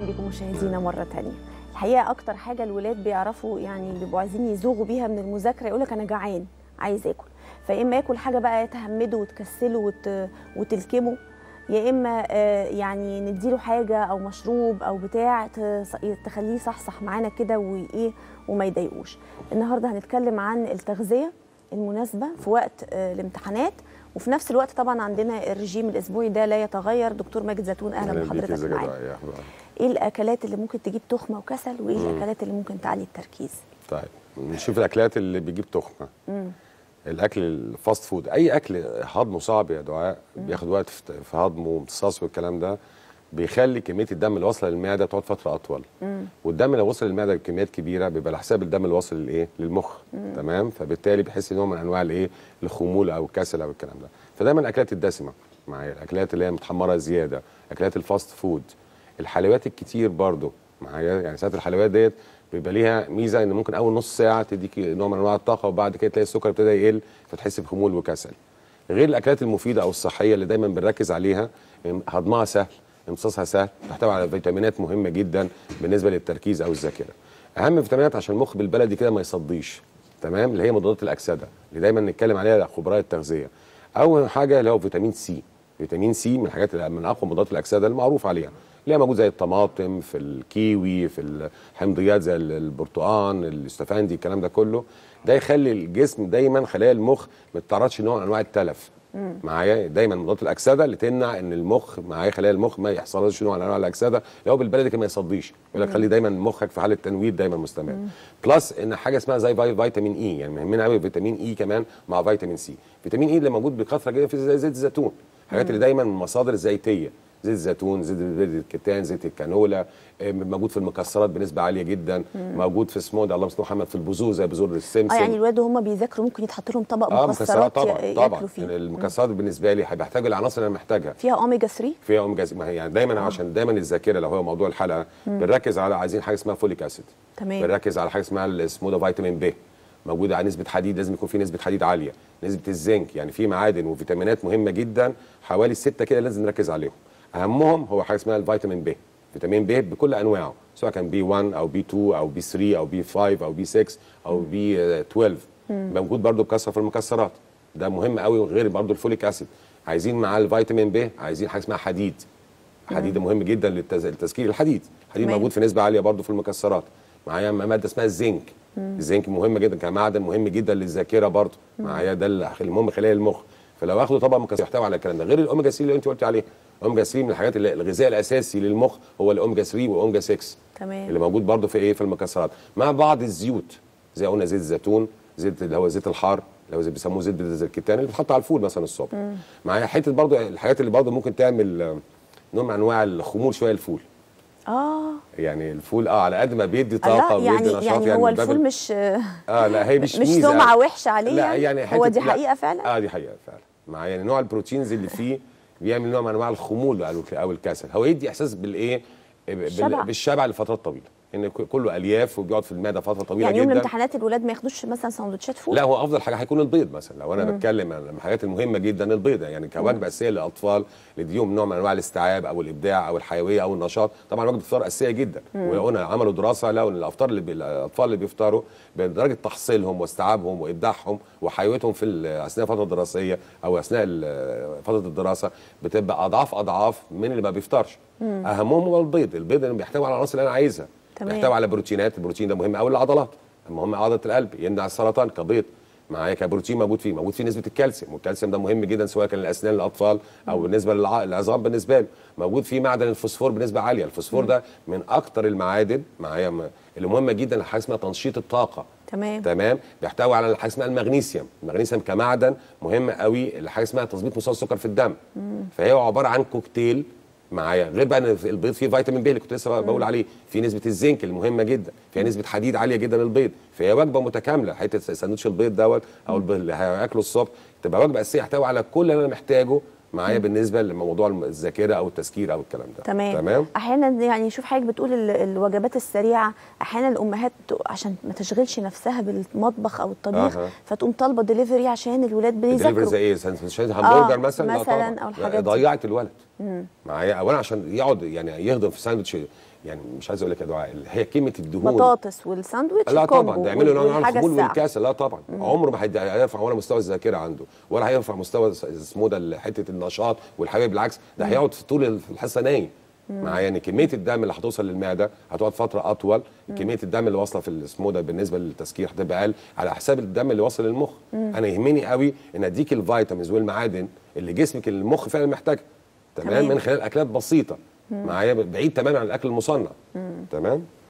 بكم مشاهدينا مرة تانية الحقيقة أكتر حاجة الولاد بيعرفوا يعني بيبقوا عايزين يزوغوا بيها من المذاكرة يقولك أنا جعان عايز آكل فيا إما ياكل حاجة بقى تهمده وتكسله وت... وتلكمه يا إما آه، يعني نديله حاجة أو مشروب أو بتاع ت- تخليه صحصح معانا كده وإيه وما يضايقوش النهاردة هنتكلم عن التغذية المناسبة في وقت آه، الامتحانات وفي نفس الوقت طبعا عندنا الرجيم الاسبوعي ده لا يتغير دكتور ماجد زيتون اهلا بيك يا بحضرتك زكريا. معانا يا أحمد. ايه الاكلات اللي ممكن تجيب تخمه وكسل وايه الاكلات اللي ممكن تعلي التركيز طيب نشوف الاكلات اللي بيجيب تخمه الاكل الفاست فود اي اكل هضمه صعب يا دعاء بياخد وقت في في هضمه وامتصاصه والكلام ده بيخلي كميه الدم اللي واصله للمعده تقعد فتره اطول والدم لو وصل للمعده بكميات كبيره بيبقى على حساب الدم اللي واصل للايه للمخ تمام فبالتالي بيحس نوع من انواع الايه الخمول او الكسل او الكلام ده فدايما الاكلات الدسمه معايا الاكلات اللي هي متحمره زياده اكلات الفاست فود الحلويات الكتير برضو معايا يعني ساعات الحلويات ديت بيبقى ليها ميزه ان ممكن اول نص ساعه تديك نوع من انواع الطاقه وبعد كده تلاقي السكر ابتدى يقل فتحس بخمول وكسل غير الاكلات المفيده او الصحيه اللي دايما بنركز عليها هضمها سهل امتصاصها سهل تحتوي على فيتامينات مهمه جدا بالنسبه للتركيز او الذاكره اهم فيتامينات عشان المخ بالبلدي كده ما يصديش تمام اللي هي مضادات الاكسده اللي دايما نتكلم عليها خبراء التغذيه اول حاجه اللي هو فيتامين سي فيتامين سي من الحاجات اللي من اقوى مضادات الاكسده المعروف عليها اللي هي موجود زي الطماطم في الكيوي في الحمضيات زي البرتقال الاستفندي الكلام ده كله ده يخلي الجسم دايما خلايا المخ ما تتعرضش لنوع من انواع التلف معايا دايما مضادات الاكسده اللي تمنع ان المخ معايا خلايا المخ ما يحصلش نوع من انواع الاكسده اللي هو بالبلدي كده ما يصديش يقول لك خلي دايما مخك في حاله تنوير دايما مستمر بلس ان حاجه اسمها زي في- فيتامين اي يعني مهمنا قوي فيتامين اي كمان مع فيتامين سي فيتامين اي اللي موجود بكثره جدا في زي زيت الزيتون الحاجات اللي دايما من مصادر زيتيه زيت الزيتون زيت زيت الكتان زيت الكانولا آه، موجود في المكسرات بنسبه عاليه جدا موجود في اسمه ده اللهم صل على محمد في البذور زي بذور السمسم اه يعني الولاد وهم بيذاكروا ممكن يتحط لهم طبق اه مكسرات مكسرات طبعا ي- طبعا ياكلوا فيه يعني المكسرات بالنسبه لي بحتاج العناصر اللي انا محتاجها فيها اوميجا 3 فيها اوميجا ما هي يعني دايما عشان دايما الذاكره لو هو موضوع الحلقه بنركز على عايزين حاجه اسمها فوليك اسيد تمام بنركز على حاجه اسمها اسمه ده فيتامين ب موجوده على نسبه حديد لازم يكون في نسبه حديد عاليه نسبه الزنك يعني في معادن وفيتامينات مهمه جدا حوالي سته كده لازم نركز عليهم اهمهم هو حاجه اسمها الفيتامين ب فيتامين ب بكل انواعه سواء كان بي 1 او بي 2 او بي 3 او بي 5 او بي 6 او بي 12 موجود برضو بكثره في المكسرات ده مهم قوي وغير برضو الفوليك اسيد عايزين مع الفيتامين ب عايزين حاجه اسمها حديد حديد مهم جدا للتز- لتسكير الحديد الحديد تمام. موجود في نسبه عاليه برضو في المكسرات معايا ماده اسمها الزنك الزنك مهم جدا كمعدن مهم جدا للذاكره برضو معايا ده اللي المهم خلايا المخ فلو اخده طبعا مكسر يحتوي على الكلام ده غير الاوميجا 3 اللي انت قلت عليه الاوميجا 3 من الحاجات اللي الغذاء الاساسي للمخ هو الاوميجا 3 واوميجا 6 تمام اللي موجود برضو في ايه في المكسرات مع بعض الزيوت زي قلنا زيت الزيتون زيت اللي هو زيت الحار اللي هو زي بيسموه زيت زيت الكتان اللي بيتحط على الفول مثلا الصبح معايا حته برضو الحاجات اللي برضو ممكن تعمل آه، نوع من انواع الخمول شويه الفول اه يعني الفول اه على قد ما بيدي طاقه لا وبيدي يعني نشاط يعني هو من باب الفول ال- مش اه لا هي مش مش ميزه سمعه وحشه عليه لا يعني هو حتة- دي لا. حقيقه فعلا اه دي حقيقه فعلا مع يعني نوع البروتينز اللي فيه بيعمل نوع من انواع الخمول او الك- او الكسل هو يدي احساس بالايه بال- الشبع. بالشبع لفترات طويله ان ك- كله الياف وبيقعد في المعده فتره طويله يعني يوم جدا الامتحانات الولاد ما ياخدوش مثلا سندوتشات فول لا هو افضل حاجه هيكون البيض مثلا لو انا بتكلم عن الحاجات المهمه جدا البيض يعني كوجبه اساسيه للاطفال اللي يديهم نوع من انواع الاستيعاب او الابداع او الحيويه او النشاط طبعا وجبه الفطار اساسيه جدا وقلنا عملوا دراسه لقوا ان الافطار اللي بي... الاطفال اللي بيفطروا بدرجه تحصيلهم واستيعابهم وابداعهم وحيويتهم في ال- اثناء الفتره الدراسيه او اثناء ال- فتره الدراسه بتبقى اضعاف اضعاف من اللي ما بيفطرش اهمهم هو البيض البيض اللي بيحتوي على العناصر اللي انا عايزها تمام. بيحتوي على بروتينات البروتين ده مهم قوي للعضلات مهم عضله القلب يمنع السرطان كبيض معايا كبروتين موجود فيه موجود فيه نسبه الكالسيوم والكالسيوم ده مهم جدا سواء كان للاسنان للاطفال او بالنسبه للع- للعظام بالنسبه له موجود فيه معدن الفوسفور بنسبه عاليه الفوسفور ده من اكتر المعادن معايا م- اللي مهمه جدا لحاجه اسمها تنشيط الطاقه تمام تمام بيحتوي على حاجه اسمها المغنيسيوم المغنيسيوم كمعدن مهم قوي لحاجه اسمها تظبيط مستوى السكر في الدم فهي عباره عن كوكتيل معايا غير بقى ان في البيض فيه فيتامين ب اللي كنت لسه بقول عليه في نسبه الزنك المهمه جدا فيها نسبه حديد عاليه جدا البيض فهي وجبه متكامله حته ساندوتش البيض دوت او البيض اللي هياكله الصبح تبقى وجبه اساسيه يحتوي على كل اللي انا محتاجه معايا بالنسبه لموضوع الذاكره او التذكير او الكلام ده تمام تمام احيانا يعني شوف حضرتك بتقول ال- الوجبات السريعه احيانا الامهات ت- عشان ما تشغلش نفسها بالمطبخ او الطبيخ أها. فتقوم طالبه ديليفري عشان الولاد الدليفري بيذاكروا زي ايه سندوتشات همبرجر آه، مثلا لا مثلاً طبعاً. أو الحاجات دي. ضيعت الولد معايا اولا عشان يقعد يعني يهضم في ساندوتش يعني مش عايز اقول لك يا دعاء هي كلمه الدهون بطاطس والساندوتش لا الكومبو طبعا ده يعملوا نوع من والحاجة الخمول الساقعة. والكاسه لا طبعا عمره ما هيد- هيرفع ولا مستوى الذاكره عنده ولا هيرفع مستوى س- اسمه ده ال- حته النشاط والحاجه بالعكس ده هيقعد في طول ال- الحصه نايم مع يعني كميه الدم اللي هتوصل للمعده هتقعد فتره اطول كميه الدم اللي واصله في الاسمه ده بالنسبه للتسكير هتبقى اقل على حساب الدم اللي واصل للمخ انا يهمني قوي ان اديك الفيتامينز والمعادن اللي جسمك المخ فعلا محتاجها تمام تمام. من خلال اكلات بسيطه معايا بعيد تماما عن الاكل المصنع تمام